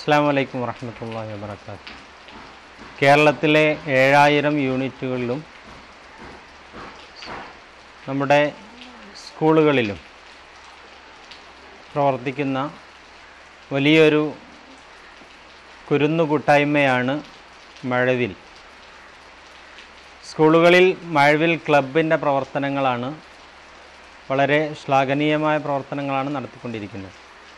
അസ്സാം വലൈക്കും വർഹമത്തല്ലാ വാബർക്കാത്ത് കേരളത്തിലെ ഏഴായിരം യൂണിറ്റുകളിലും നമ്മുടെ സ്കൂളുകളിലും പ്രവർത്തിക്കുന്ന വലിയൊരു കുരുന്നു കൂട്ടായ്മയാണ് മഴവിൽ സ്കൂളുകളിൽ മഴവിൽ ക്ലബിൻ്റെ പ്രവർത്തനങ്ങളാണ് വളരെ ശ്ലാഘനീയമായ പ്രവർത്തനങ്ങളാണ് നടത്തിക്കൊണ്ടിരിക്കുന്നത്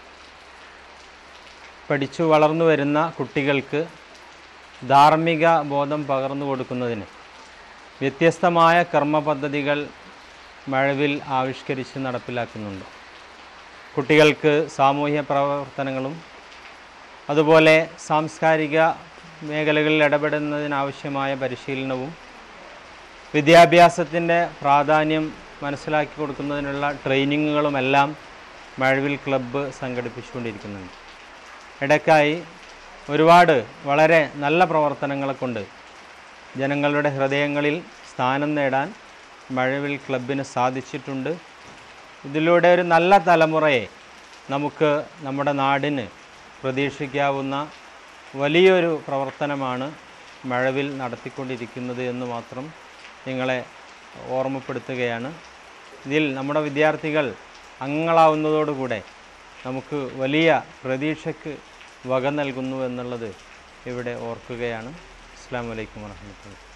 പഠിച്ചു വളർന്നു വരുന്ന കുട്ടികൾക്ക് ധാർമ്മിക ബോധം പകർന്നു കൊടുക്കുന്നതിന് വ്യത്യസ്തമായ കർമ്മ പദ്ധതികൾ മഴവിൽ ആവിഷ്കരിച്ച് നടപ്പിലാക്കുന്നുണ്ട് കുട്ടികൾക്ക് സാമൂഹ്യ പ്രവർത്തനങ്ങളും അതുപോലെ സാംസ്കാരിക മേഖലകളിൽ ഇടപെടുന്നതിനാവശ്യമായ പരിശീലനവും വിദ്യാഭ്യാസത്തിൻ്റെ പ്രാധാന്യം മനസ്സിലാക്കി കൊടുക്കുന്നതിനുള്ള ട്രെയിനിങ്ങുകളുമെല്ലാം മഴവിൽ ക്ലബ്ബ് സംഘടിപ്പിച്ചുകൊണ്ടിരിക്കുന്നുണ്ട് ഇടയ്ക്കായി ഒരുപാട് വളരെ നല്ല പ്രവർത്തനങ്ങളെ കൊണ്ട് ജനങ്ങളുടെ ഹൃദയങ്ങളിൽ സ്ഥാനം നേടാൻ മഴവിൽ ക്ലബിന് സാധിച്ചിട്ടുണ്ട് ഇതിലൂടെ ഒരു നല്ല തലമുറയെ നമുക്ക് നമ്മുടെ നാടിന് പ്രതീക്ഷിക്കാവുന്ന വലിയൊരു പ്രവർത്തനമാണ് മഴവിൽ നടത്തിക്കൊണ്ടിരിക്കുന്നത് എന്ന് മാത്രം നിങ്ങളെ ഓർമ്മപ്പെടുത്തുകയാണ് ഇതിൽ നമ്മുടെ വിദ്യാർത്ഥികൾ അംഗങ്ങളാവുന്നതോടുകൂടെ നമുക്ക് വലിയ പ്രതീക്ഷയ്ക്ക് വക നൽകുന്നു എന്നുള്ളത് ഇവിടെ ഓർക്കുകയാണ് അസ്സാം വലൈക്കും വാഹമത്തുള്ള